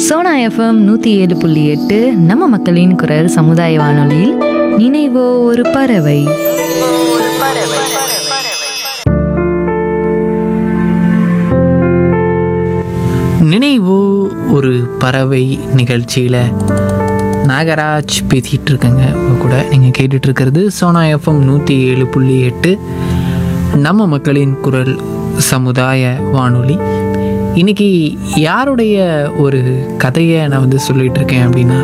Sona FM நூற்றி ஏழு புள்ளி எட்டு நம்ம மக்களின் குரல் சமுதாய வானொலியில் நினைவோ ஒரு பறவை நினைவு ஒரு பறவை நிகழ்ச்சியில் நாகராஜ் பேசிகிட்டு இருக்கேங்க உங்க கூட நீங்கள் கேட்டுட்டு இருக்கிறது சோனா எஃப்எம் நூற்றி ஏழு புள்ளி எட்டு நம்ம மக்களின் குரல் சமுதாய வானொலி இன்னைக்கு யாருடைய ஒரு கதையை நான் வந்து சொல்லிட்டு இருக்கேன் அப்படின்னா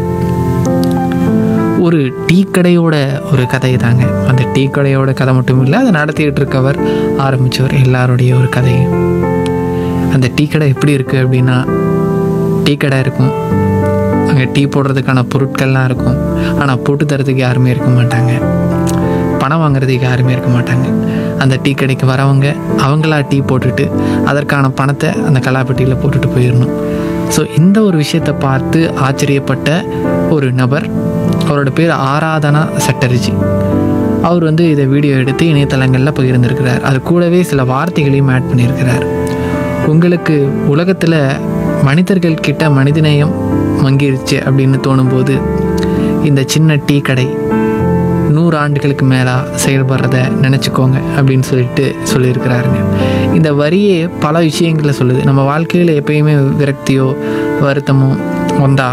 ஒரு டீ கடையோட ஒரு கதை தாங்க அந்த டீ கடையோட கதை மட்டும் இல்லை அதை நடத்திக்கிட்டு இருக்கவர் ஆரம்பித்தவர் எல்லாருடைய ஒரு கதையும் அந்த டீ கடை எப்படி இருக்குது அப்படின்னா டீ கடை இருக்கும் அங்கே டீ போடுறதுக்கான பொருட்கள்லாம் இருக்கும் ஆனால் போட்டு தரதுக்கு யாருமே இருக்க மாட்டாங்க பணம் வாங்குறதுக்கு யாருமே இருக்க மாட்டாங்க அந்த டீ கடைக்கு வரவங்க அவங்களா டீ போட்டுட்டு அதற்கான பணத்தை அந்த கலாப்பெட்டியில் போட்டுட்டு போயிடணும் ஸோ இந்த ஒரு விஷயத்தை பார்த்து ஆச்சரியப்பட்ட ஒரு நபர் அவரோட பேர் ஆராதனா சட்டர்ஜி அவர் வந்து இதை வீடியோ எடுத்து இணையதளங்களில் பகிர்ந்திருக்கிறார் அது கூடவே சில வார்த்தைகளையும் ஆட் பண்ணியிருக்கிறார் உங்களுக்கு உலகத்தில் மனிதர்கள் கிட்ட மனிதநேயம் மங்கிருச்சு அப்படின்னு தோணும்போது இந்த சின்ன டீ கடை நூறு ஆண்டுகளுக்கு மேலாக செயல்படுறத நினச்சிக்கோங்க அப்படின்னு சொல்லிட்டு சொல்லியிருக்கிறாருங்க இந்த வரியே பல விஷயங்களை சொல்லுது நம்ம வாழ்க்கையில் எப்பயுமே விரக்தியோ வருத்தமோ வந்தா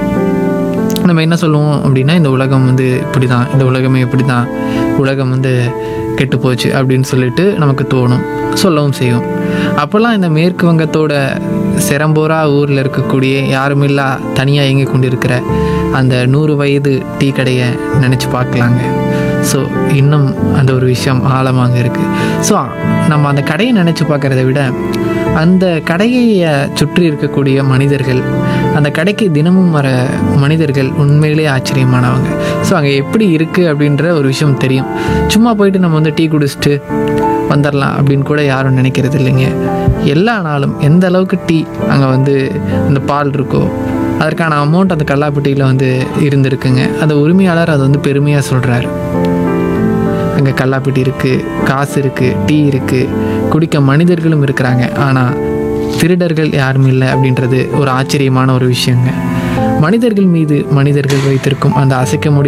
நம்ம என்ன சொல்லுவோம் அப்படின்னா இந்த உலகம் வந்து இப்படி தான் இந்த உலகமே இப்படி தான் உலகம் வந்து கெட்டு போச்சு அப்படின்னு சொல்லிட்டு நமக்கு தோணும் சொல்லவும் செய்யும் அப்போல்லாம் இந்த மேற்கு வங்கத்தோட செரம்போரா ஊரில் இருக்கக்கூடிய யாருமில்லா தனியாக இயங்கி கொண்டிருக்கிற அந்த நூறு வயது டீ கடையை நினச்சி பார்க்கலாங்க ஸோ இன்னும் அந்த ஒரு விஷயம் ஆழமாக இருக்குது ஸோ நம்ம அந்த கடையை நினச்சி பார்க்குறத விட அந்த கடையை சுற்றி இருக்கக்கூடிய மனிதர்கள் அந்த கடைக்கு தினமும் வர மனிதர்கள் உண்மையிலே ஆச்சரியமானவங்க ஸோ அங்கே எப்படி இருக்குது அப்படின்ற ஒரு விஷயம் தெரியும் சும்மா போயிட்டு நம்ம வந்து டீ குடிச்சிட்டு வந்துடலாம் அப்படின்னு கூட யாரும் நினைக்கிறது இல்லைங்க எல்லா நாளும் எந்த அளவுக்கு டீ அங்கே வந்து அந்த பால் இருக்கோ அதற்கான அமௌண்ட் அந்த கல்லாப்பட்டியில் வந்து இருந்திருக்குங்க அந்த உரிமையாளர் அதை வந்து பெருமையாக சொல்கிறாரு அங்கே கல்லாப்பெட்டி இருக்குது காசு இருக்குது டீ இருக்குது குடிக்க மனிதர்களும் இருக்கிறாங்க ஆனால் திருடர்கள் யாரும் இல்லை அப்படின்றது ஒரு ஆச்சரியமான ஒரு விஷயங்க மனிதர்கள் மீது மனிதர்கள் வைத்திருக்கும் அந்த அசைக்க முடியாத